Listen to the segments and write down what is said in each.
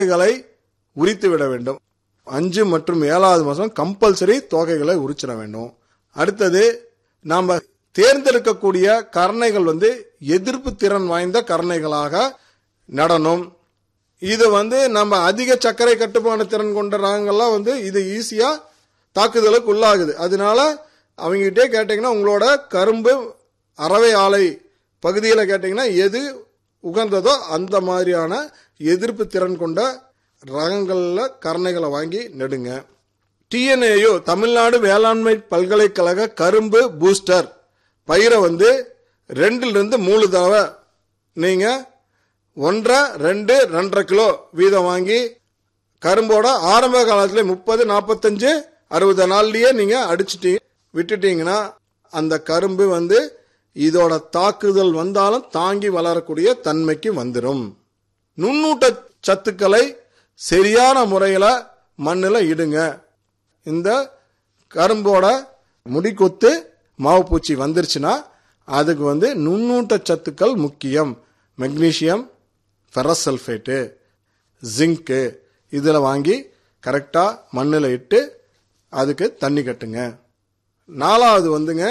தோகைகளை உரித்து விட வேண்டும் அஞ்சு மற்றும் ஏழாவது மாதம் கம்பல்சரி தோகைகளை உரிச்சிட வேண்டும் அடுத்தது நாம் தேர்ந்தெடுக்கக்கூடிய கரணைகள் வந்து எதிர்ப்பு திறன் வாய்ந்த கரணைகளாக நடணும் இது வந்து நம்ம அதிக சர்க்கரை கட்டுப்பாடு திறன் கொண்ட ரகங்கள்லாம் வந்து இது ஈஸியாக தாக்குதலுக்கு உள்ளாகுது அதனால அவங்ககிட்டே கேட்டிங்கன்னா உங்களோட கரும்பு அரவை ஆலை பகுதியில் கேட்டிங்கன்னா எது உகந்ததோ அந்த மாதிரியான எதிர்ப்பு திறன் கொண்ட ரகங்களில் கரணைகளை வாங்கி நெடுங்க டிஎன்ஏயு தமிழ்நாடு வேளாண்மை பல்கலைக்கழக கரும்பு பூஸ்டர் பயிரை வந்து ரெண்டுலேருந்து மூணு தடவை நீங்கள் ஒன்றரை ரெண்டு ரெண்டரை கிலோ வீதம் வாங்கி கரும்போட ஆரம்ப காலத்துல முப்பது நாற்பத்தஞ்சு அறுபது நாள்லயே நீங்க அடிச்சிட்டீங்க விட்டுட்டீங்கன்னா அந்த கரும்பு வந்து இதோட தாக்குதல் வந்தாலும் தாங்கி வளரக்கூடிய தன்மைக்கு வந்துடும் நுண்ணூட்ட சத்துக்களை சரியான முறையில் மண்ணில் இடுங்க இந்த கரும்போட முடிக்கொத்து மாவு பூச்சி வந்துருச்சுன்னா அதுக்கு வந்து நுண்ணூட்ட சத்துக்கள் முக்கியம் மெக்னீசியம் ஃபெரசல்ஃபேட்டு ஜிங்க்கு இதில் வாங்கி கரெக்டாக மண்ணில் இட்டு அதுக்கு தண்ணி கட்டுங்க நாலாவது வந்துங்க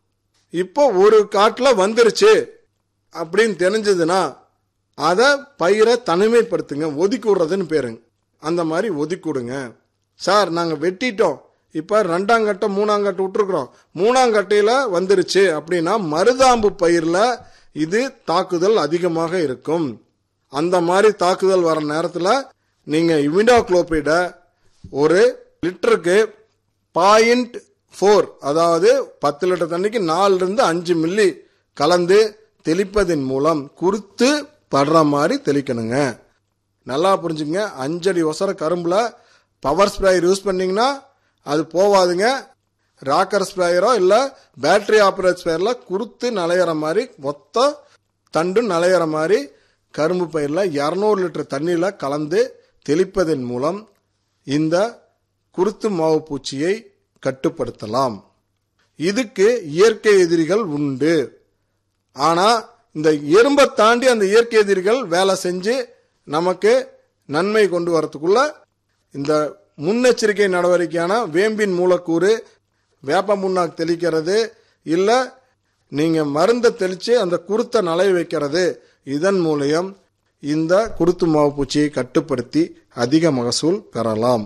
இப்போ ஒரு காட்டில் வந்துருச்சு அப்படின்னு தெரிஞ்சதுன்னா அதை பயிரை தனிமைப்படுத்துங்க ஒதுக்கி விடுறதுன்னு பேருங்க அந்த மாதிரி ஒதுக்கி விடுங்க சார் நாங்கள் வெட்டிட்டோம் இப்போ ரெண்டாம் கட்டம் மூணாம் கட்டம் விட்டுருக்குறோம் மூணாம் கட்டையில் வந்துருச்சு அப்படின்னா மருதாம்பு பயிரில் இது தாக்குதல் அதிகமாக இருக்கும் அந்த மாதிரி தாக்குதல் வர நேரத்தில் நீங்கள் இமிடாக்ளோபைடை ஒரு லிட்டருக்கு பாயிண்ட் ஃபோர் அதாவது பத்து லிட்டர் தண்ணிக்கு நாலுலேருந்து அஞ்சு மில்லி கலந்து தெளிப்பதன் மூலம் குறுத்து படுற மாதிரி தெளிக்கணுங்க நல்லா புரிஞ்சுங்க அஞ்சடி ஒசர கரும்புல பவர் ஸ்ப்ரேயர் யூஸ் பண்ணீங்கன்னா அது போவாதுங்க ராக்கர் ஸ்ப்ரேயரோ இல்லை பேட்டரி ஆப்ரேட் ஸ்ப்ரேயரில் குறுத்து நலையிற மாதிரி மொத்த தண்டு நலையிற மாதிரி கரும்பு பயிரில் இரநூறு லிட்டர் தண்ணியில் கலந்து தெளிப்பதன் மூலம் இந்த குருத்து மாவு பூச்சியை கட்டுப்படுத்தலாம் இதுக்கு இயற்கை எதிரிகள் உண்டு ஆனால் இந்த எறும்பை தாண்டி அந்த இயற்கை எதிரிகள் வேலை செஞ்சு நமக்கு நன்மை கொண்டு வரத்துக்குள்ள இந்த முன்னெச்சரிக்கை நடவடிக்கையான வேம்பின் மூலக்கூறு வேப்ப முன்னாக்கு தெளிக்கிறது இல்லை நீங்கள் மருந்தை தெளித்து அந்த குருத்தை நலைய வைக்கிறது இதன் மூலியம் இந்த குருத்து மாவு பூச்சியை கட்டுப்படுத்தி அதிக மகசூல் பெறலாம்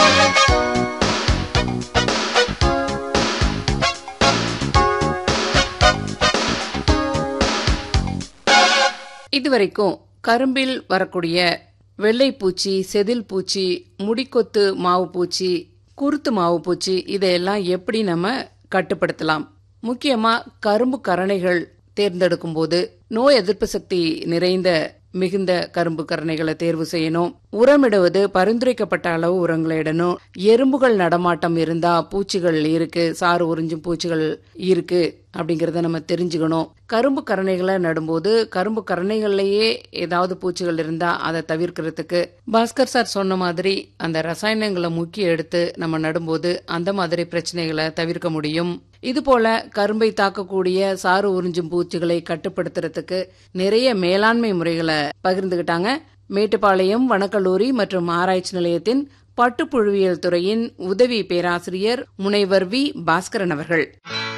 இதுவரைக்கும் கரும்பில் வரக்கூடிய வெள்ளைப்பூச்சி செதில் பூச்சி முடிக்கொத்து மாவு பூச்சி குருத்து மாவு பூச்சி இதையெல்லாம் எப்படி நம்ம கட்டுப்படுத்தலாம் முக்கியமா கரும்பு கரணைகள் தேர்ந்தெடுக்கும் போது நோய் எதிர்ப்பு சக்தி நிறைந்த மிகுந்த கரும்பு கரணைகளை தேர்வு செய்யணும் உரமிடுவது பரிந்துரைக்கப்பட்ட அளவு உரங்களை இடணும் எறும்புகள் நடமாட்டம் இருந்தா பூச்சிகள் இருக்கு சாறு உறிஞ்சும் பூச்சிகள் இருக்கு அப்படிங்கறத நம்ம தெரிஞ்சுக்கணும் கரும்பு கரணைகளை நடும்போது கரும்பு கரணைகள்லயே ஏதாவது பூச்சிகள் இருந்தா அதை தவிர்க்கிறதுக்கு பாஸ்கர் சார் சொன்ன மாதிரி அந்த ரசாயனங்களை முக்கிய எடுத்து நம்ம நடும்போது அந்த மாதிரி பிரச்சனைகளை தவிர்க்க முடியும் இது போல கரும்பை தாக்கக்கூடிய சாறு உறிஞ்சும் பூச்சிகளை கட்டுப்படுத்துறதுக்கு நிறைய மேலாண்மை முறைகளை பகிர்ந்துகிட்டாங்க மேட்டுப்பாளையம் வனக்கல்லூரி மற்றும் ஆராய்ச்சி நிலையத்தின் பட்டுப்புழுவியல் துறையின் உதவி பேராசிரியர் முனைவர் வி பாஸ்கரன் அவர்கள்